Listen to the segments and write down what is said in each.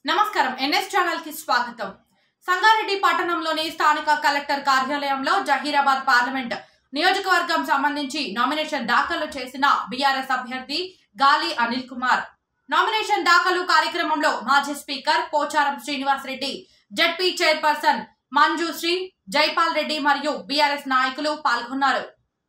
నమస్కారం NS channel కి స్వాగతం సంగారెడ్డి పట్టణంలోని స్థానిక కలెక్టర్ కార్యాలయంలో జహీరాబాద్ పార్లమెంట్ నియోజకవర్గం సంబంధించి నామినేషన్ దాఖలు చేసిన బీఆర్ఎస్ అభ్యర్థి గాలి అనిల్ కుమార్ నామినేషన్ దాఖలు కార్యక్రమంలో మాజీ speaker Pocharam Srinivas Reddy ZP chairperson Manjushree Jaipal Reddy మరియు బీఆర్ఎస్ నాయకులు పాల్గొన్నారు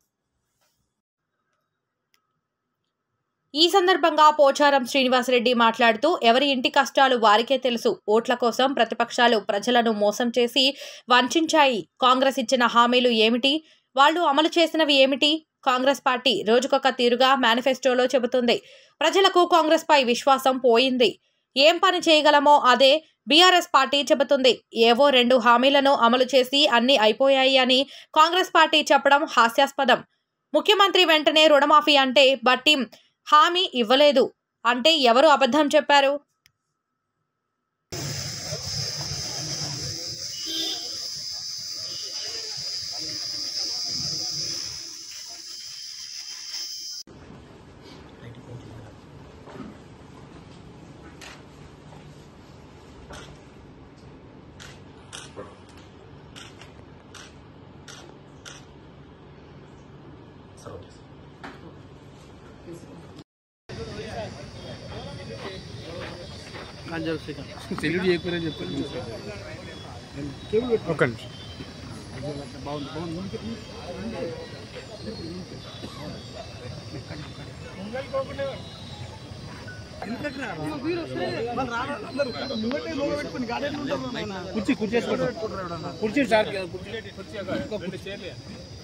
ఈ సందర్భంగా పోచారం శ్రీనివాసరెడ్డి మాట్లాడుతూ ఎవరి ఇంటి కష్టాలు వారికే తెలుసు ఓట్ల కోసం ప్రతిపక్షాలు ప్రజలను మోసం చేసి వంచాయి కాంగ్రెస్ ఇచ్చిన హామీలు ఏమిటి వాళ్ళు అమలు చేసినవి ఏమిటి కాంగ్రెస్ పార్టీ రోజుకొక తీరుగా మేనిఫెస్టోలో చెబుతుంది ప్రజలకు కాంగ్రెస్ పై విశ్వాసం పోయింది ఏం పని చేయగలమో అదే బీఆర్ఎస్ పార్టీ చెబుతుంది ఏవో రెండు హామీలను అమలు చేసి అన్ని అయిపోయాయి అని కాంగ్రెస్ పార్టీ చెప్పడం హాస్యాస్పదం ముఖ్యమంత్రి వెంటనే రుణమాఫీ అంటే బట్టి హామీ ఇవ్వలేదు అంటే ఎవరు అబద్ధం చెప్పారు సార్ ఓకే సార్ సెల్యూట్ చేయకపోయినా చెప్పండి ఒక్క నిమిషం కుర్చీ కుర్చీ వేసుకోండి. కుర్చీ సార్ కుర్చీ